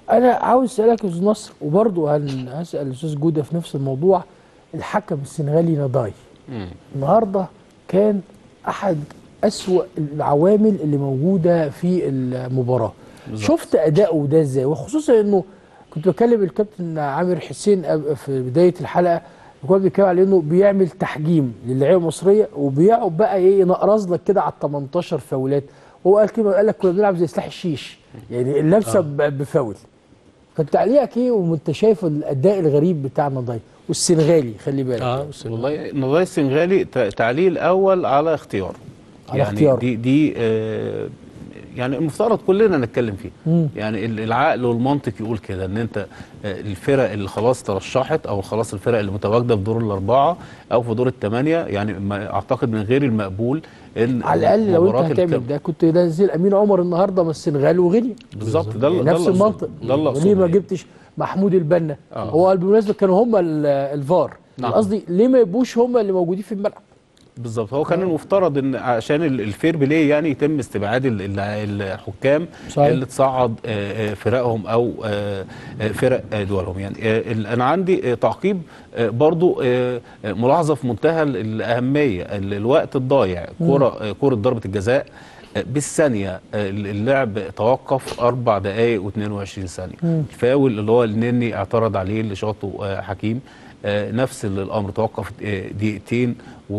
انا عاوز اسالك يا استاذ نصر وبرضه هن- هسال الاستاذ جوده في نفس الموضوع الحكم السنغالي نضاي النهارده كان احد اسوا العوامل اللي موجوده في المباراه شفت اداؤه ده ازاي وخصوصا انه كنت بكلم الكابتن عامر حسين أب- في بدايه الحلقه وكان بيتكلم على انه بيعمل تحجيم للعيبه المصريه وبيقعد بقى ايه ينقرز لك كده على ال 18 فاولات هو قال كلمه قال لك كنا بنلعب زي سلاح الشيش يعني اللمسه آه. بفاول كان تعليقك ايه وانت شايف الاداء الغريب بتاع نضاي والسنغالي خلي بالك اه والله نضاي السنغالي ت- تعليق الاول على اختياره على يعني اختياره. دي دي آه يعني المفترض كلنا نتكلم فيه مم. يعني ال- العقل والمنطق يقول كده ان انت آه، الفرق اللي خلاص ترشحت او خلاص الفرق اللي متواجده في دور الاربعه او في دور الثمانيه يعني ما اعتقد من غير المقبول ان على الاقل لو مباراة انت هتعمل الكام- ده كنت نزل امين عمر النهارده من السنغال وغني بالظبط ده يعني ده نفس اللي أقصده. المنطق ده اللي ليه أقصده ما يعني. جبتش محمود البنا آه. هو بالمناسبه كانوا هم ال- الفار نعم. قصدي ليه ما يبقوش هم اللي موجودين في الملعب بالظبط هو كان المفترض ان عشان ال- الفير بلاي يعني يتم استبعاد ال- ال- الحكام صحيح. اللي تصعد آه، آه، فرقهم او آه، آه، فرق آه، دولهم يعني آه، ال- انا عندي آه، تعقيب آه، برضو آه، آه، ملاحظه في منتهى ال- الاهميه ال- الوقت الضايع كره آه، كره ضربه الجزاء آه، بالثانيه آه، اللعب توقف اربع دقائق و22 ثانيه الفاول اللي هو النني اعترض عليه اللي شاطه آه، حكيم آه، نفس ال- الامر توقف آه، دقيقتين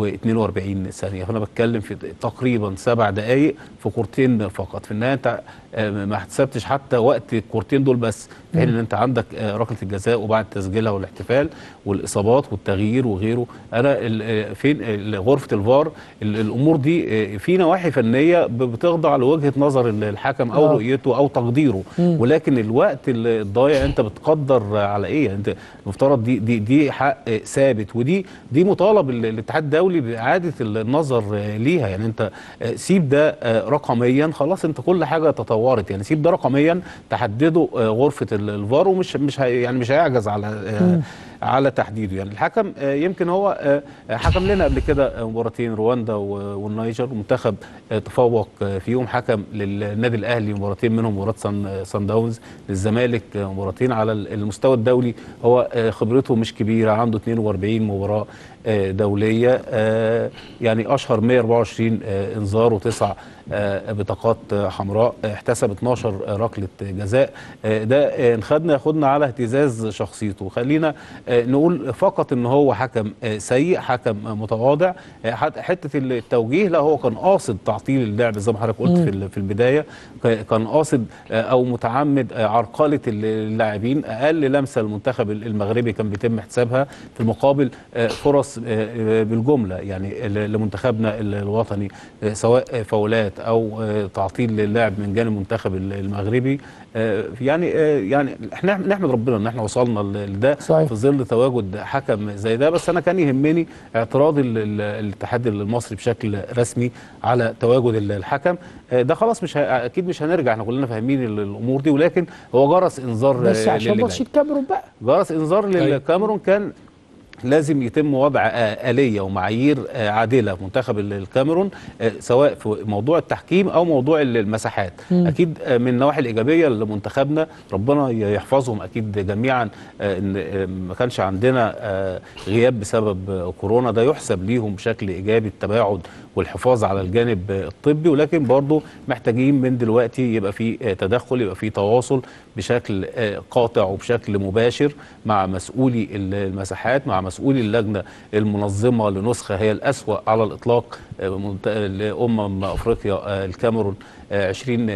و42 ثانيه فانا بتكلم في تقريبا سبع دقائق في كورتين فقط في النهايه انت آه، ما حسبتش حتى وقت الكورتين دول بس في حين ان انت عندك آه، ركله الجزاء وبعد تسجيلها والاحتفال والاصابات والتغيير وغيره انا ال- آه، فين ال- غرفه الفار ال- الامور دي آه، في نواحي فنيه ب- بتخضع لوجهه نظر ال- الحكم او آه. رؤيته او تقديره ولكن الوقت ال- الضايع انت بتقدر على ايه انت المفترض دي دي دي حق آه، ثابت ودي دي مطالب ال- الاتحاد الدولي باعاده النظر آه، ليها يعني انت آه، سيب ده آه، رقميا خلاص انت كل حاجه تطورت يعني سيب ده رقميا تحدده آه، غرفه ال- الفار ومش مش هي- يعني مش هيعجز على آه، على تحديده يعني الحكم آه، يمكن هو آه، حكم لنا قبل كده آه، مباراتين رواندا و- والنيجر ومنتخب آه، تفوق آه، فيهم حكم للنادي الاهلي مباراتين منهم مباراه سان آه، سان داونز للزمالك آه، مباراتين على ال- المستوى الدولي هو آه، خبرته مش كبيره عنده 42 مباراه آه، دوليه آه، يعني اشهر 124 آه، انذار وتسع آه، بطاقات آه، حمراء آه، احتسب 12 ركله جزاء آه، ده آه، خدنا ياخدنا على اهتزاز شخصيته خلينا آه، نقول فقط ان هو حكم آه، سيء حكم آه، متواضع آه، حت- حته التوجيه لا هو كان قاصد تعطيل اللعب زي ما حضرتك قلت في ال- في البدايه ك- كان قاصد آه، او متعمد آه، عرقله اللاعبين اقل لمسه المنتخب المغربي كان بيتم حسابها في المقابل آه، فرص آه، آه، بالجمله يعني ل- لمنتخبنا ال- الوطني آه، سواء فاولات او آه، تعطيل للعب من جانب المنتخب ال- المغربي آه، يعني آه، يعني احنا نحمد ربنا ان احنا وصلنا ل- لده صحيح. في ظل تواجد حكم زي ده بس انا كان يهمني اعتراض ال- ال- الاتحاد المصري بشكل رسمي على تواجد ال- الحكم آه، ده خلاص مش ه- اكيد مش هنرجع احنا كلنا فاهمين ال- الامور دي ولكن هو جرس انذار بس آه، عشان للي ماتش جاي. الكاميرون بقى جرس انذار للكاميرون كان لازم يتم وضع آه، آلية ومعايير آه، عادلة في منتخب ال- الكاميرون آه، سواء في موضوع التحكيم أو موضوع ال- المساحات أكيد آه، من النواحي الإيجابية لمنتخبنا ربنا يحفظهم أكيد جميعا آه، إن آه، ما كانش عندنا آه، غياب بسبب آه، كورونا ده يحسب ليهم بشكل إيجابي التباعد والحفاظ على الجانب آه، الطبي ولكن برضو محتاجين من دلوقتي يبقى في آه، تدخل يبقى في تواصل بشكل آه، قاطع وبشكل مباشر مع مسؤولي ال- المساحات مع مسؤولي اللجنة المنظمة لنسخة هي الأسوأ على الإطلاق آه، منت- لأمم أفريقيا آه، الكاميرون آه،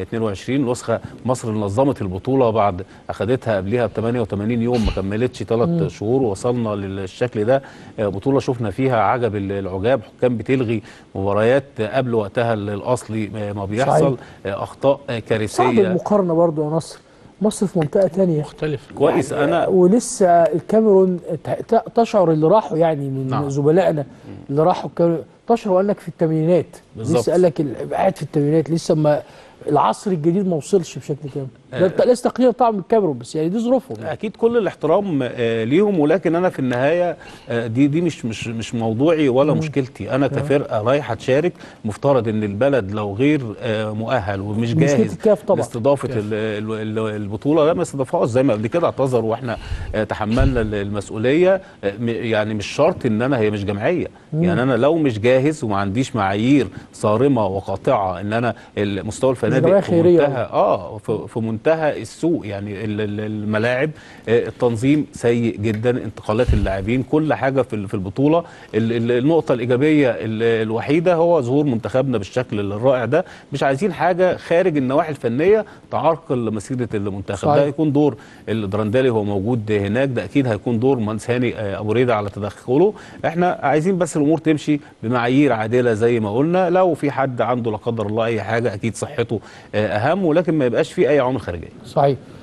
2022 نسخة مصر اللي نظمت البطولة بعد أخدتها قبلها ب 88 يوم ما كملتش ثلاث شهور وصلنا للشكل ده آه، بطولة شفنا فيها عجب ال- العجاب حكام بتلغي مباريات قبل وقتها الأصلي آه، ما بيحصل آه، أخطاء آه، صعب كارثية المقارنه برضو يا نصر مصر في منطقه تانية مختلف كويس أنا ولسه الكاميرون ت- ت- تشعر اللي راحوا يعني من نعم. زملائنا اللي راحوا الكاميرون 16 وقال لك في الثمانينات بالظبط. لسه قال لك ال- قاعد في الثمانينات لسه ما العصر الجديد ما وصلش بشكل كامل ده آه. بتاع- لسه تقريبا طبعا من الكاميرون بس يعني دي ظروفهم يعني. اكيد كل الاحترام آه، ليهم ولكن انا في النهايه آه، دي دي مش مش مش موضوعي ولا مشكلتي انا كفرقه رايحه تشارك مفترض ان البلد لو غير آه، مؤهل ومش مشكلة جاهز الكاف طبعا. لاستضافه الكاف. ال- ال- ال- البطوله لا ما استضافهاش زي ما قبل كده اعتذر واحنا آه، تحملنا ال- المسؤوليه آه، م- يعني مش شرط ان انا هي مش جمعيه يعني انا لو مش جاهز وما عنديش معايير صارمه وقاطعه ان انا مستوى جمعية الفنادق في خيرية منتهى اه في, في منتهى السوء يعني ال- ال- الملاعب آه، التنظيم سيء جدا انتقالات اللاعبين كل حاجه في ال- في البطوله ال- ال- النقطه الايجابيه ال- الوحيده هو ظهور منتخبنا بالشكل الرائع ده مش عايزين حاجه خارج النواحي الفنيه تعرقل مسيره المنتخب صحيح. ده هيكون دور الدرندلي هو موجود هناك ده اكيد هيكون دور مهندس هاني آه، ابو ريده على تدخله احنا عايزين بس الامور تمشي بمعايير عادله زي ما قلنا لو في حد عنده لا قدر الله اي حاجه اكيد صحته آه، اهم ولكن ما يبقاش في اي عوامل خارجيه صحيح